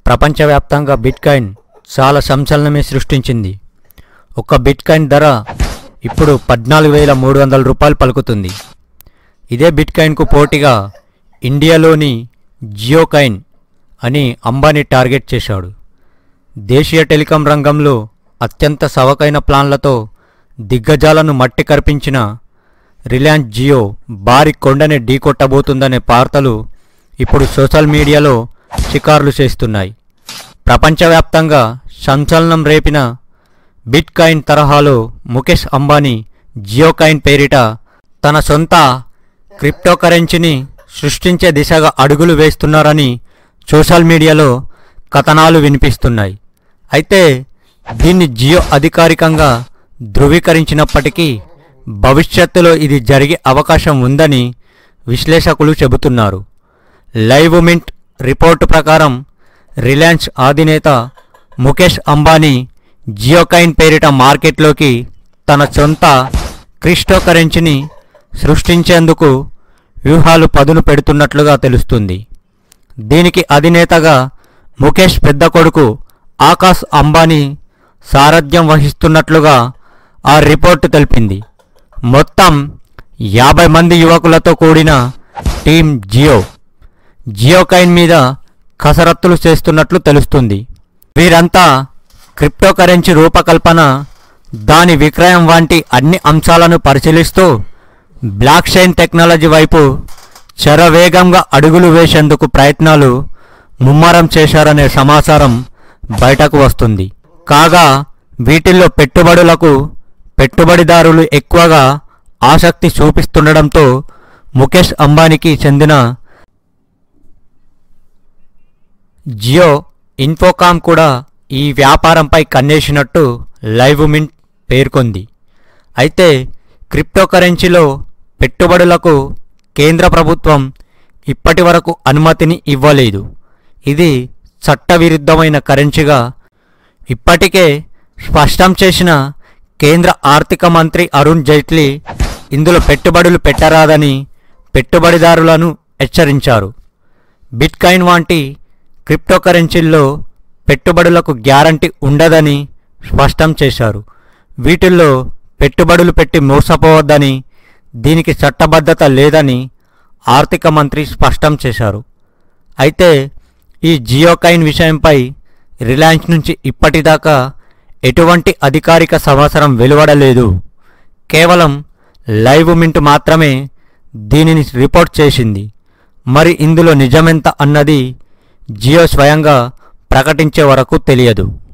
ప్రపంచవ్యాప్తంగా బిట్కాయిన్ చాలా సంచలనమే సృష్టించింది ఒక బిట్కాయిన్ ధర ఇప్పుడు పద్నాలుగు వేల మూడు వందల రూపాయలు పలుకుతుంది ఇదే బిట్కాయిన్కు పోటీగా ఇండియాలోని జియోకాయిన్ అని అంబానీ టార్గెట్ చేశాడు దేశీయ టెలికాం రంగంలో అత్యంత సవకైన ప్లాన్లతో దిగ్గజాలను మట్టి కరిపించిన రిలయన్స్ జియో భారీ కొండని ఢీకొట్టబోతుందనే వార్తలు ఇప్పుడు సోషల్ మీడియాలో షికార్లు చేస్తున్నాయి ప్రపంచవ్యాప్తంగా సంచలనం రేపిన బిట్ కాయిన్ తరహాలో ముఖేష్ అంబానీ జియో కాయిన్ పేరిట తన సొంత క్రిప్టోకరెన్సీని సృష్టించే దిశగా అడుగులు వేస్తున్నారని సోషల్ మీడియాలో కథనాలు వినిపిస్తున్నాయి అయితే దీన్ని జియో అధికారికంగా ధృవీకరించినప్పటికీ భవిష్యత్తులో ఇది జరిగే అవకాశం ఉందని విశ్లేషకులు చెబుతున్నారు లైవ్ మింట్ రిపోర్టు ప్రకారం రిలయన్స్ అధినేత ముఖేష్ అంబానీ జియోకైన్ పేరిట మార్కెట్లోకి తన సొంత క్రిప్టోకరెన్సీని సృష్టించేందుకు వ్యూహాలు పదును పెడుతున్నట్లుగా తెలుస్తుంది దీనికి అధినేతగా ముఖేష్ పెద్ద కొడుకు ఆకాశ్ అంబానీ సారథ్యం వహిస్తున్నట్లుగా ఆ రిపోర్టు తెలిపింది మొత్తం యాభై మంది యువకులతో కూడిన టీం జియో జియోకైన్ మీద కసరత్తులు చేస్తున్నట్లు తెలుస్తుంది వీరంతా క్రిప్టోకరెన్సీ రూపకల్పన దాని విక్రయం వంటి అన్ని అంశాలను పరిశీలిస్తూ బ్లాక్ చైన్ టెక్నాలజీ వైపు శరవేగంగా అడుగులు వేసేందుకు ప్రయత్నాలు ముమ్మరం చేశారనే సమాచారం బయటకు వస్తుంది కాగా వీటిల్లో పెట్టుబడులకు పెట్టుబడిదారులు ఎక్కువగా ఆసక్తి చూపిస్తుండడంతో ముఖేష్ అంబానీకి చెందిన జియో ఇన్ఫోకామ్ కూడా ఈ వ్యాపారంపై కన్నేసినట్టు లైవ్ మింట్ పేర్కొంది అయితే క్రిప్టోకరెన్సీలో పెట్టుబడులకు కేంద్ర ప్రభుత్వం ఇప్పటి వరకు అనుమతిని ఇవ్వలేదు ఇది చట్టవిరుద్ధమైన కరెన్సీగా ఇప్పటికే స్పష్టం చేసిన కేంద్ర ఆర్థిక మంత్రి అరుణ్ జైట్లీ ఇందులో పెట్టుబడులు పెట్టరాదని పెట్టుబడిదారులను హెచ్చరించారు బిట్కాయిన్ వంటి క్రిప్టోకరెన్సీల్లో పెట్టుబడులకు గ్యారంటీ ఉండదని స్పష్టం చేశారు వీటిల్లో పెట్టుబడులు పెట్టి మోసపోవద్దని దీనికి చట్టబద్ధత లేదని ఆర్థిక మంత్రి స్పష్టం చేశారు అయితే ఈ జియోకైన్ విషయంపై రిలయన్స్ నుంచి ఇప్పటిదాకా ఎటువంటి అధికారిక సమాచారం వెలువడలేదు కేవలం లైవ్ మింట్ మాత్రమే దీనిని రిపోర్ట్ చేసింది మరి ఇందులో నిజమెంత అన్నది జియో స్వయంగా ప్రకటించే వరకు తెలియదు